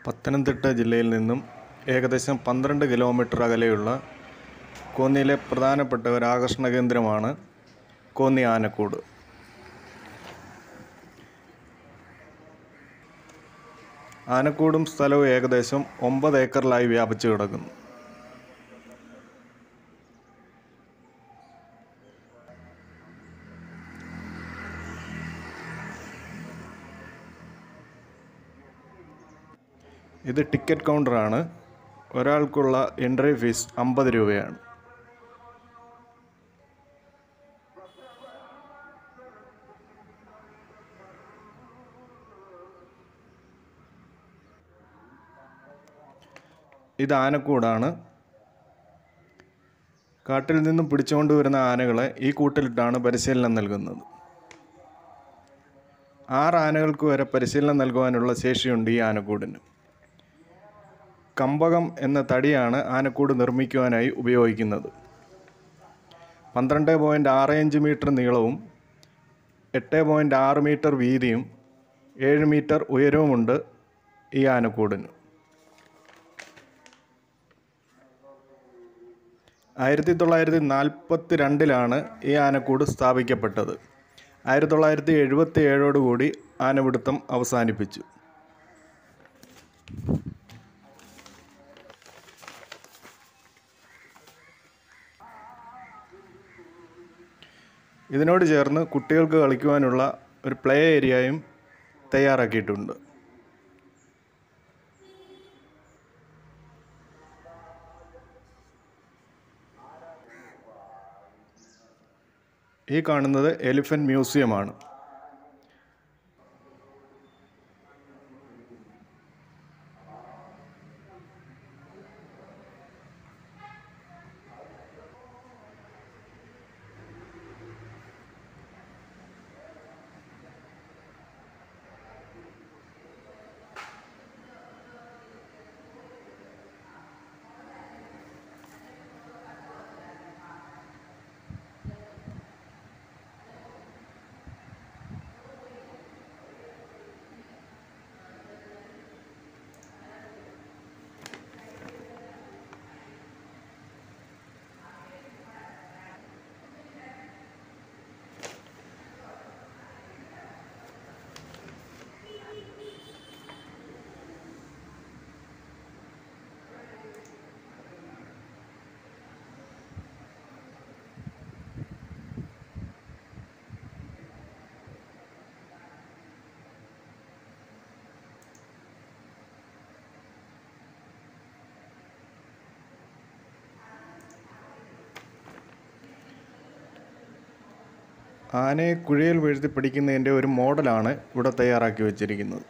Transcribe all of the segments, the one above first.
പത്തനംതിട്ട ജില്ലയിൽ നിന്നും ഏകദേശം പന്ത്രണ്ട് കിലോമീറ്റർ അകലെയുള്ള കോന്നിയിലെ പ്രധാനപ്പെട്ട ഒരു ആകർഷണ കേന്ദ്രമാണ് കോന്നി ആനക്കൂട് ആനക്കൂടും സ്ഥലവും ഏകദേശം ഒമ്പത് ഏക്കറിലായി വ്യാപിച്ചു കിടക്കുന്നു ഇത് ടിക്കറ്റ് കൗണ്ടറാണ് ഒരാൾക്കുള്ള എൻട്രി ഫീസ് അമ്പത് രൂപയാണ് ഇത് ആനക്കൂടാണ് കാട്ടിൽ നിന്നും പിടിച്ചുകൊണ്ട് വരുന്ന ആനകളെ ഈ കൂട്ടിലിട്ടാണ് പരിശീലനം നൽകുന്നത് ആറ് ആനകൾക്ക് വരെ പരിശീലനം നൽകുവാനുള്ള ശേഷിയുണ്ട് ഈ ആനക്കൂടിന് കമ്പകം എന്ന തടിയാണ് ആനക്കൂട് നിർമ്മിക്കുവാനായി ഉപയോഗിക്കുന്നത് പന്ത്രണ്ട് പോയിൻറ്റ് ആറ് അഞ്ച് മീറ്റർ നീളവും എട്ട് പോയിൻറ്റ് ആറ് മീറ്റർ വീതിയും ഏഴ് മീറ്റർ ഉയരവുമുണ്ട് ഈ ആനക്കൂടിന് ആയിരത്തി തൊള്ളായിരത്തി നാൽപ്പത്തി രണ്ടിലാണ് ഈ ആനക്കൂട് സ്ഥാപിക്കപ്പെട്ടത് ആയിരത്തി തൊള്ളായിരത്തി എഴുപത്തി ഏഴോടുകൂടി ആനപിടുത്തം അവസാനിപ്പിച്ചു ഇതിനോട് ചേർന്ന് കുട്ടികൾക്ക് കളിക്കുവാനുള്ള ഒരു പ്ലേ ഏരിയയും തയ്യാറാക്കിയിട്ടുണ്ട് ഈ കാണുന്നത് എലിഫന്റ് മ്യൂസിയമാണ് ആനയെ കുഴിയിൽ വീഴ്ത്തി പിടിക്കുന്നതിൻ്റെ ഒരു മോഡലാണ് ഇവിടെ തയ്യാറാക്കി വച്ചിരിക്കുന്നത്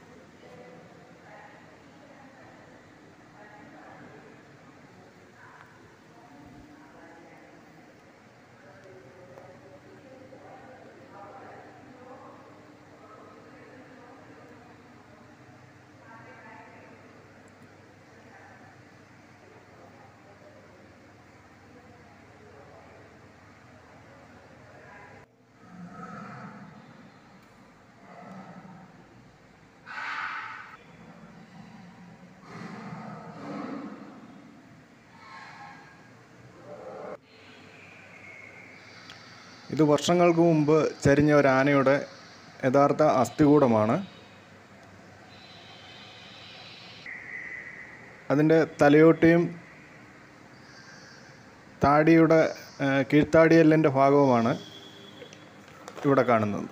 ഇത് വർഷങ്ങൾക്ക് മുമ്പ് ചരിഞ്ഞ ഒരു ആനയുടെ യഥാർത്ഥ അസ്ഥികൂടമാണ് അതിൻ്റെ തലയോട്ടിയും താടിയുടെ ആ, കീഴ്ത്താടിയെല്ലിൻ്റെ ഭാഗവുമാണ് ഇവിടെ കാണുന്നത്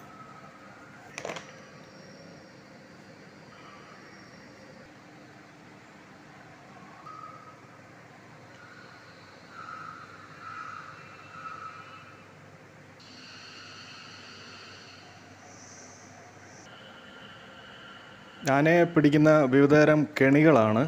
ആനയെ പിടിക്കുന്ന വിവിധതരം കെണികളാണ്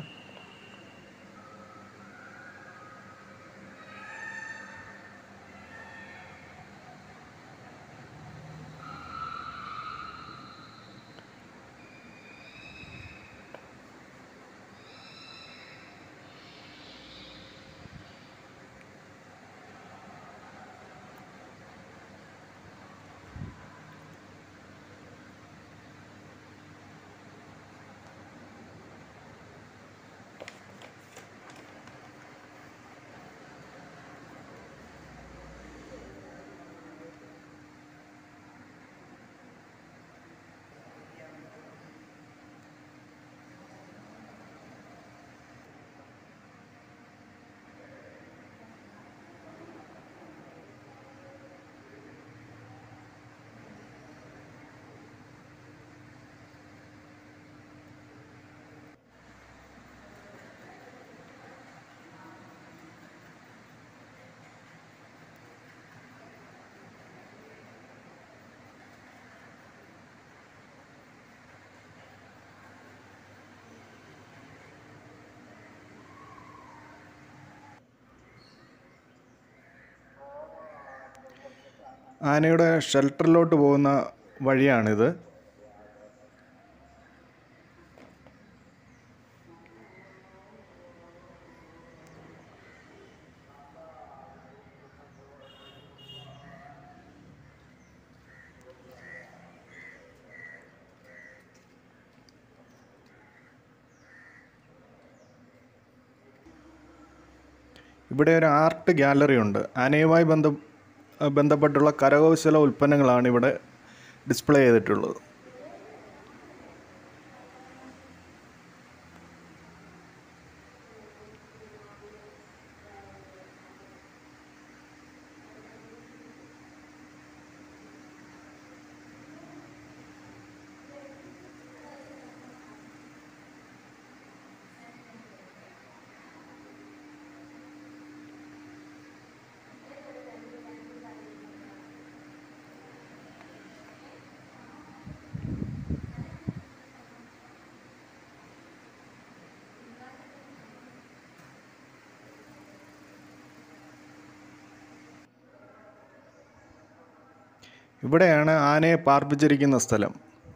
ആനയുടെ ഷെൽട്ടറിലോട്ട് പോകുന്ന വഴിയാണിത് ഇവിടെ ഒരു ആർട്ട് ഗാലറി ഉണ്ട് ആനയുമായി ബന്ധ ബന്ധപ്പെട്ടുള്ള കരകൗശല ഉൽപ്പന്നങ്ങളാണ് ഇവിടെ ഡിസ്പ്ലേ ചെയ്തിട്ടുള്ളത് ഇവിടെയാണ് ആനയെ പാർപ്പിച്ചിരിക്കുന്ന സ്ഥലം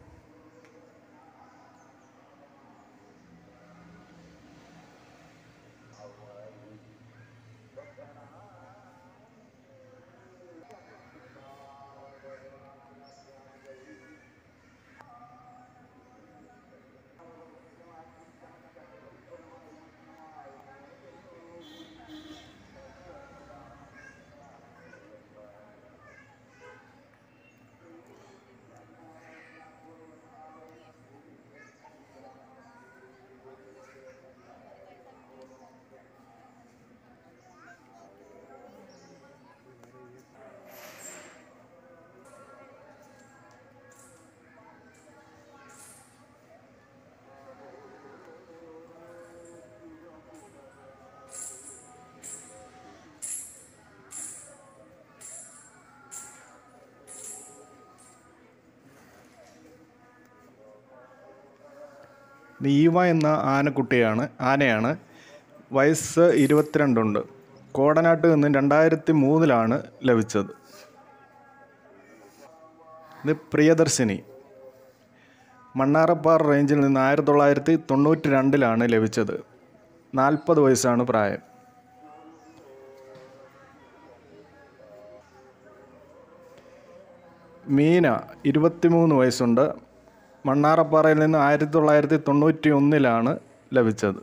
നീവ എന്ന ആനക്കുട്ടിയാണ് ആനയാണ് വയസ്സ് ഇരുപത്തിരണ്ടുണ്ട് കോടനാട്ട് നിന്ന് രണ്ടായിരത്തി മൂന്നിലാണ് ലഭിച്ചത് ഇത് പ്രിയദർശിനി മണ്ണാറപ്പാറ റേഞ്ചിൽ നിന്ന് ആയിരത്തി തൊള്ളായിരത്തി തൊണ്ണൂറ്റി രണ്ടിലാണ് ലഭിച്ചത് നാൽപ്പത് വയസ്സാണ് പ്രായം മീന ഇരുപത്തിമൂന്ന് വയസ്സുണ്ട് മണ്ണാറപ്പാറയിൽ നിന്ന് ആയിരത്തി തൊള്ളായിരത്തി തൊണ്ണൂറ്റി ഒന്നിലാണ് ലഭിച്ചത്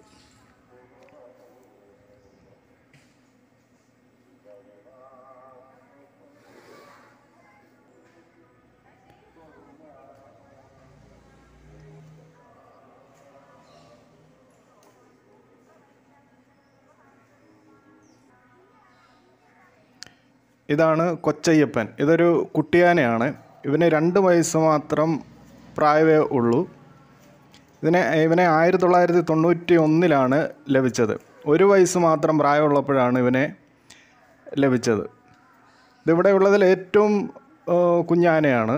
ഇതാണ് കൊച്ചയ്യപ്പൻ ഇതൊരു കുട്ടിയാനയാണ് ഇവന് രണ്ട് വയസ്സ് മാത്രം പ്രായമേ ഉള്ളൂ ഇതിനെ ഇവനെ ആയിരത്തി തൊള്ളായിരത്തി തൊണ്ണൂറ്റി ഒന്നിലാണ് ലഭിച്ചത് ഒരു വയസ്സ് മാത്രം പ്രായമുള്ളപ്പോഴാണ് ഇവനെ ലഭിച്ചത് ഇതിവിടെ ഉള്ളതിൽ ഏറ്റവും ആ, കുഞ്ഞാനയാണ്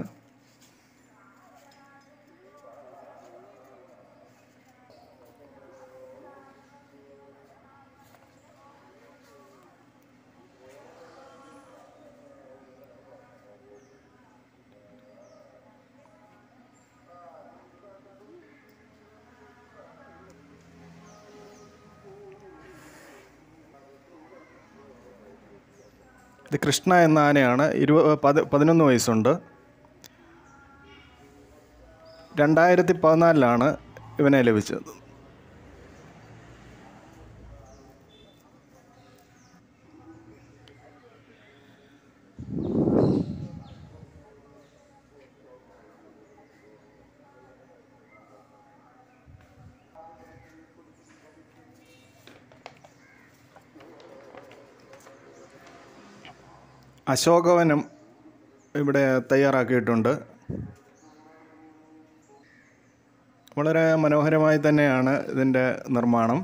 ഇത് കൃഷ്ണ എന്ന ആനയാണ് ഇരുപ പതി പതിനൊന്ന് വയസ്സുണ്ട് രണ്ടായിരത്തി പതിനാലിലാണ് ഇവനെ ലഭിച്ചത് അശോകവനം ഇവിടെ തയ്യാറാക്കിയിട്ടുണ്ട് വളരെ മനോഹരമായി തന്നെയാണ് ഇതിൻ്റെ നിർമ്മാണം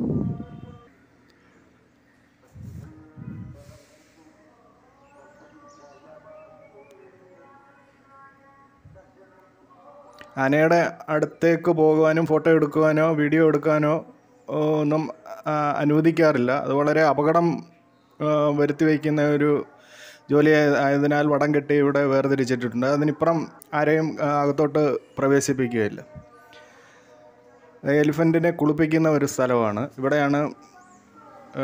ആനയുടെ അടുത്തേക്ക് പോകുവാനും ഫോട്ടോ എടുക്കുവാനോ വീഡിയോ എടുക്കാനോ ഓ, ഒന്നും ആ, അനുവദിക്കാറില്ല അത് വളരെ അപകടം ആ, വരുത്തി വയ്ക്കുന്ന ഒരു ജോലി ആയതിനാൽ വടം കെട്ടി ഇവിടെ വേർതിരിച്ചിട്ടുണ്ട് അതിനിപ്പുറം ആരെയും ആ, അകത്തോട്ട് പ്രവേശിപ്പിക്കുകയില്ല എലിഫൻറ്റിനെ കുളിപ്പിക്കുന്ന ഒരു സ്ഥലമാണ് ഇവിടെയാണ് ആ,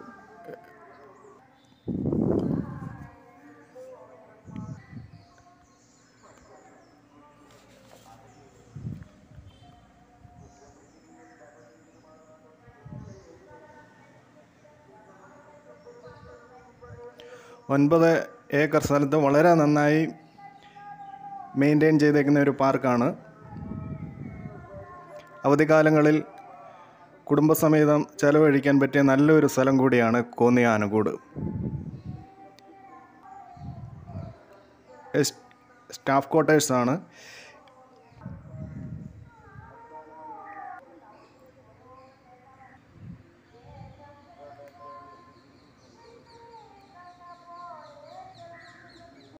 ഒൻപത് ഏക്കർ സ്ഥലത്ത് വളരെ നന്നായി മെയിൻറ്റെയിൻ ചെയ്തേക്കുന്ന ഒരു പാർക്കാണ് അവധിക്കാലങ്ങളിൽ കുടുംബസമേതം ചെലവഴിക്കാൻ പറ്റിയ നല്ലൊരു സ്ഥലം കൂടിയാണ് കോന്നി ആനക്കൂട് എസ്- സ്റ്റാഫ് ക്വാർട്ടേഴ്സാണ്